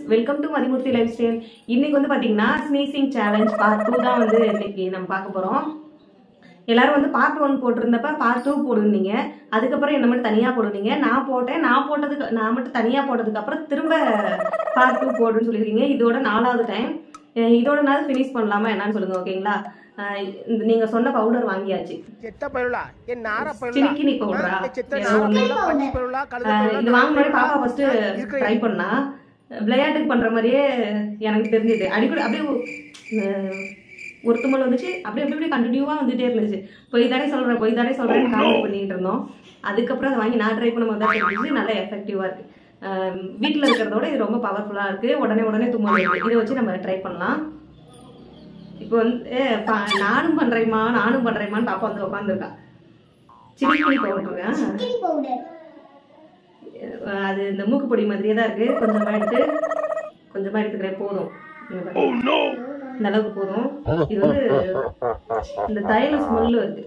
Welcome to Mathimurthy life style இன்னைக்கு வந்து பாத்தீங்கன்னா ஸ்னீசிங் சேலஞ்ச் பார்ட் டூ தான் வந்து இன்னைக்கு நம்ம பார்க்க போறோம் எல்லாரும் வந்து பார்ட் ஒன் போட்டிருந்தப்ப பார்ட் டூ போடுனீங்க அதுக்கப்புறம் என்ன மட்டும் தனியா போடுனீங்க நான் போட்டேன் நான் போட்டதுக்கு நான் மட்டும் தனியா போட்டதுக்கு அப்புறம் திரும்ப பார்ட் டூ போடுன்னு சொல்லிருக்கீங்க இதோட நாலாவது டைம் இதோட நாள் ஃபினிஷ் பண்ணலாமா என்னன்னு சொல்லுங்க ஓகேங்களா அஹ் இந்த நீங்க சொன்ன பவுடர் வாங்கியாச்சு செத்த பயலுலா என் நார பயலுலா சினிக்கினி பவுடரா செத்த ஏதோ நார ஒண்ணு. பயலுலா பட்டி பயலுலா கழுத ஆஹ் பயலுலா இது வாங்க முன்னாடி பாப்பா ஃபர்ஸ்ட் இருக்கிற ட்ரை பண்ணா விளையாட்டுக்கு பண்ற மாதிரியே எனக்கு தெரிஞ்சது அடிக்கடி அப்படியே ஆஹ் ஒரு தும்மல் வந்துச்சு அப்படியே அப்படியே கண்டினியூவா வந்துட்டே இருந்துச்சு பொய் தானே சொல்றேன் பொய் தானே சொல்றேன்னு காமெடி பண்ணிட்டு இருந்தோம் அதுக்கப்புறம் அதை வாங்கி நான் ட்ரை பண்ணும்போது தான் தெரிஞ்சுச்சு நல்லா எஃபெக்டிவா இருக்கு ஆஹ் வீட்ல இருக்கிறதோட இது ரொம்ப பவர்ஃபுல்லா இருக்கு உடனே உடனே தும்மல் வருது இதை வச்சு நம்ம ட்ரை பண்ணலாம் இப்போ வந்து ஏ, பா- நானும் பண்றேம்மா நானும் பண்றேம்மான்னு பாப்பா வந்து உட்காந்துருக்கா சில்லி பவுடர் சில்லி பவுடர் அஹ் அது இந்த மூக்கு பொடி மாதிரியே தான் இருக்கு கொஞ்சமா எடுத்து கொஞ்சமா எடுத்துக்கிறேன் போதும் இங்க பாருங்க. இந்த அளவுக்கு போதும் இது வந்து இந்த தைல ஸ்மெல்லு இருக்கு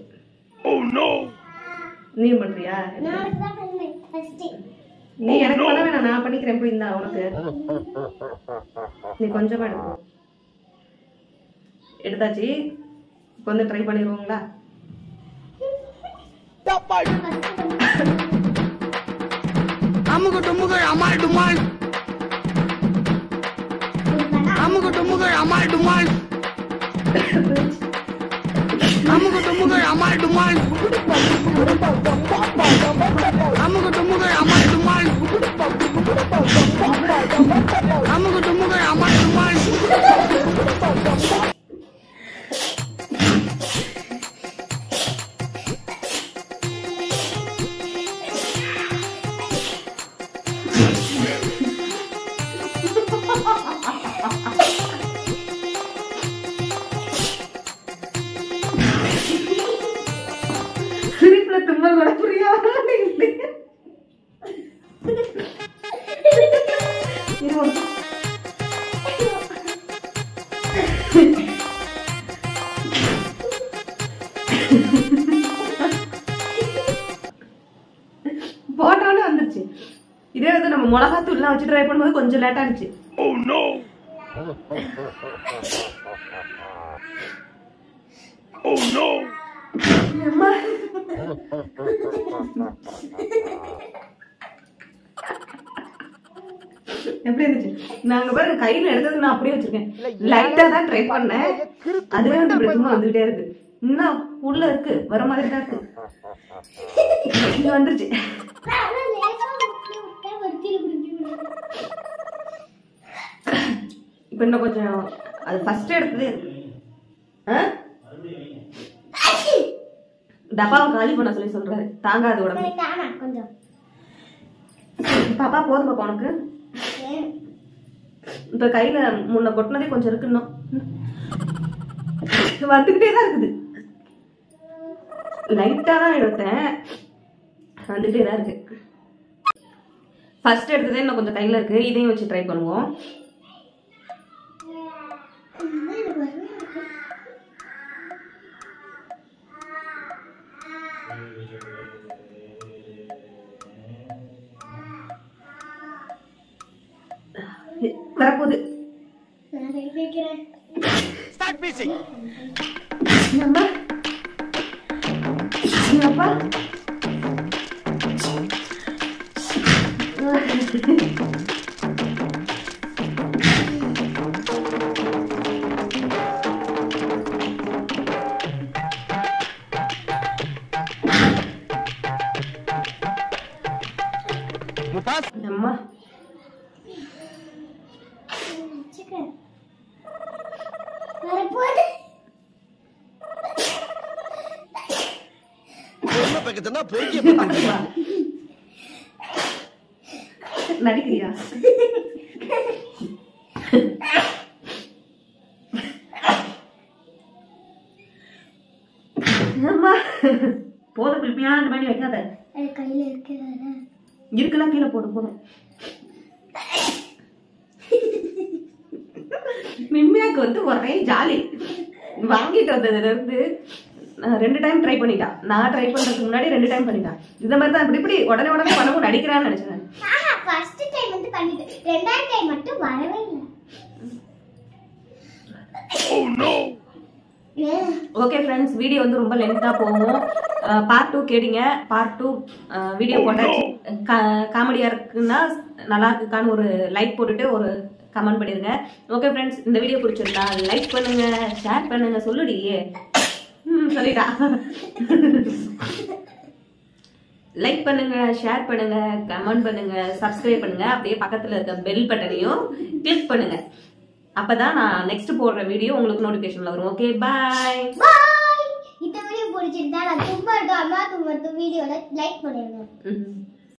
நீ பண்றியா நான் தான் பண்ணேன் ஃபர்ஸ்ட் நீ எனக்கு பண்ண வேணாம் நான் பண்ணிக்கிறேன் போய் இந்தா உனக்கு நீ கொஞ்சமா எடுக்கணும் எடுத்தாச்சு இப்போ வந்து ட்ரை பண்ணிடுவோங்களா அமுகு டுமுகு அமால் டுமால் அமுகு டுமுகு அமால் டுமால் அமுகு டுமுகு அமால் டுமால் அமுகு டுமுகு அமால் டுமால் அமுகு டுமுகு அமால் டுமால் சிரிப்புல தும்மல் கூட புரியாம இது ஒரு போட்டோன்னு வந்துருச்சு இதே வந்து நம்ம மிளகாத்தூள்லாம் வச்சு ட்ரை பண்ணும்போது கொஞ்சம் லேட்டா இருந்துச்சு அம்மா. எப்படி இருந்துச்சு நாங்க பாருங்க கையில எடுத்தது நான் அப்படியே வச்சிருக்கேன் லைட்டா தான் ட்ரை பண்ணேன் அதுவே வந்து இப்படி சும்மா வந்துகிட்டே இருக்கு இன்னும் உள்ள இருக்கு வர மாதிரி தான் இருக்கு இது வந்துருச்சு நான் லேசா முட்டை விட்டா வறுத்தி குடிச்சு இப்ப இன்னும் கொஞ்சம் அது ஃபர்ஸ்ட் எடுத்ததே ஆ? டப்பாவை காலி பண்ண சொல்லி சொல்றாரு தாங்காது உடம்பு எனக்கு தானா கொஞ்சம் பாப்பா போதும் பாப்பா உனக்கு ஏன்? இப்ப கையில முன்ன கொட்டினதே கொஞ்சம் இருக்கு இன்னும் வந்துகிட்டே தான் இருக்குது லைட்டா தான் எடுத்தேன் வந்துகிட்டே தான் இருக்கு ஃபர்ஸ்ட் எடுத்ததே இன்னும் கொஞ்சம் கையில இருக்கு இதையும் வச்சு ட்ரை பண்ணுவோம் இன்னும் எனக்கு வரவே இல்லை. வரப்போகுது நான் கை வைக்கிறேன் ஸ்டார்ட் பீசிங் அம்மா அப்பா முபாஸ் அம்மா வச்சுக்கிறேன் வரப்போகுது பொண்ணு பக்கத்துனா பொறுக்கிய நடிக்கிறியா அம்மா போதும் பிள்ளையா அந்த மாதிரி வைக்காத அது கையில இருக்கிறதா இருக்கலாம் கீழே போடு போதும் மிம்மியாக்கு வந்து ஒரே ஜாலி வாங்கிட்டு வந்ததுல இருந்து நான் ரெண்டு டைம் ட்ரை பண்ணிட்டா நான் ட்ரை பண்றதுக்கு முன்னாடி ரெண்டு டைம் பண்ணிட்டான் இந்த மாதிரி தான் இப்படி இப்படி உடனே உடனே பண்ணவும் நடிக்கிறான்னு நினைச்சேன் ஆஹா ஃபர்ஸ்ட் டைம் வந்து பண்ணிட்டேன் ரெண்டாயிரம் கை மட்டும் வரவே இல்லை ஏன்? ஓகே ஃப்ரெண்ட்ஸ் வீடியோ வந்து ரொம்ப லென்த்தாக போகும் பார்ட் டூ கேட்டீங்க பார்ட் டூ வீடியோ போட்டாச்சு காமெடியாக இருக்குன்னா நல்லா இருக்குக்கான்னு ஒரு லைக் போட்டுட்டு ஒரு கமெண்ட் பண்ணிடுங்க ஓகே ஃப்ரெண்ட்ஸ் இந்த வீடியோ பிடிச்சிருந்தா லைக் பண்ணுங்க ஷேர் பண்ணுங்க சொல்லுடி ம் சொல்லிட்டா லைக் பண்ணுங்க ஷேர் பண்ணுங்க கமெண்ட் பண்ணுங்க சப்ஸ்கிரைப் பண்ணுங்க அப்படியே பக்கத்துல இருக்க பெல் பட்டனையும் கிளிக் பண்ணுங்க அப்பதான் நான் நெக்ஸ்ட் போடுற வீடியோ உங்களுக்கு நோட்டிபிகேஷன்ல வரும் ஓகே பாய் பாய் இந்த வீடியோ பிடிச்சிருந்தா நான் தும்மா அம்மா தும்மா வீடியோல லைக் பண்ணிருங்க ம்